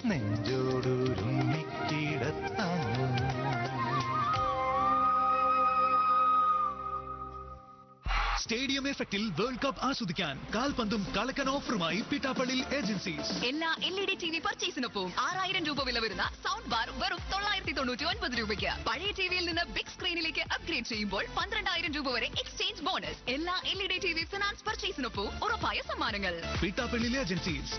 നെഞ്ചോടൊരുമിക്കിടത്താൻ stadium എഫക്റ്റിൽ world cup ആസ്വദിക്കാൻ കാൽപന്തും കളക്കൻ ഓഫറുമായി പിട്ടാപ്പള്ളി ഏജൻസീസ് എല്ലാ L E D T V പർച്ചേസിനൊപ്പം ആറായിരം രൂപ വില വരുന്ന സൗണ്ട് ബാർ വെറും തൊള്ളായിരത്തി തൊണ്ണൂറ്റി ഒൻപത് രൂപയ്ക്ക് പഴയ ടിവിയിൽ നിന്ന് ബിഗ് സ്ക്രീനിലേക്ക് അപ്ഗ്രേഡ് ചെയ്യുമ്പോൾ പന്ത്രണ്ടായിരം രൂപ വരെ എക്സ്ചേഞ്ച് ബോണസ് എല്ലാ L E D T V finance പർച്ചേസിനൊപ്പം ഉറപ്പായ സമ്മാനങ്ങൾ പിട്ടാപ്പള്ളി ഏജൻസീസ്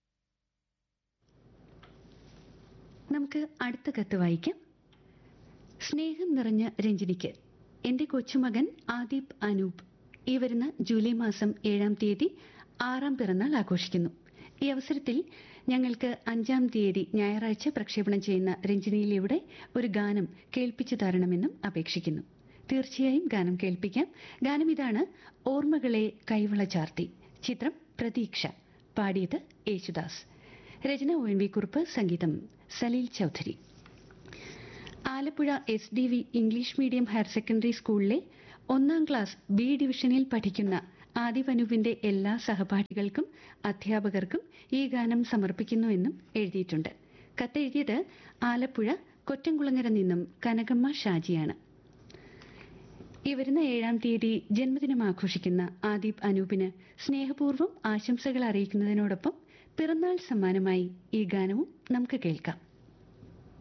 നമുക്ക് അടുത്ത കത്ത് വായിക്കാം സ്നേഹം നിറഞ്ഞ രഞ്ജിനിക്ക് എൻ്റെ കൊച്ചുമകൻ ആദീപ് അനൂപ് ഈ വരുന്ന ജൂലൈ മാസം ഏഴാം തീയതി ആറാം പിറന്നാൾ ആഘോഷിക്കുന്നു ഈ അവസരത്തിൽ ഞങ്ങൾക്ക് അഞ്ചാം തീയതി ഞായറാഴ്ച പ്രക്ഷേപണം ചെയ്യുന്ന രഞ്ജിനിയിലൂടെ ഒരു ഗാനം കേൾപ്പിച്ചു തരണമെന്നും അപേക്ഷിക്കുന്നു തീർച്ചയായും ഗാനം കേൾപ്പിക്കാം ഗാനം ഇതാണ് ഓർമ്മകളെ കൈവള ചാർത്തി ചിത്രം പ്രതീക്ഷ പാടിയത് യേശുദാസ് രചന ഒ എൻ വി കുറുപ്പ് സംഗീതം Salil Chowdhury Alappuzha S D V English medium higher secondary സ്കൂളിലെ ഒന്നാം ക്ലാസ് ബി ഡിവിഷനിൽ പഠിക്കുന്ന ആദിവനുവിന്റെ എല്ലാ സഹപാഠികൾക്കും അധ്യാപകർക്കും ഈ ഗാനം സമർപ്പിക്കുന്നുവെന്നും എഴുതിയിട്ടുണ്ട് കത്തെഴുതിയത് ആലപ്പുഴ കൊറ്റംകുളങ്ങര നിന്നും കനകമ്മ ഷാജിയാണ് ഈ വരുന്ന ഏഴാം തീയതി ജന്മദിനം ആഘോഷിക്കുന്ന ആദീപ് അനൂപിന് സ്നേഹപൂർവ്വം ആശംസകൾ അറിയിക്കുന്നതിനോടൊപ്പം പിറന്നാൾ സമ്മാനമായി ഈ ഗാനവും നമുക്ക് കേൾക്കാം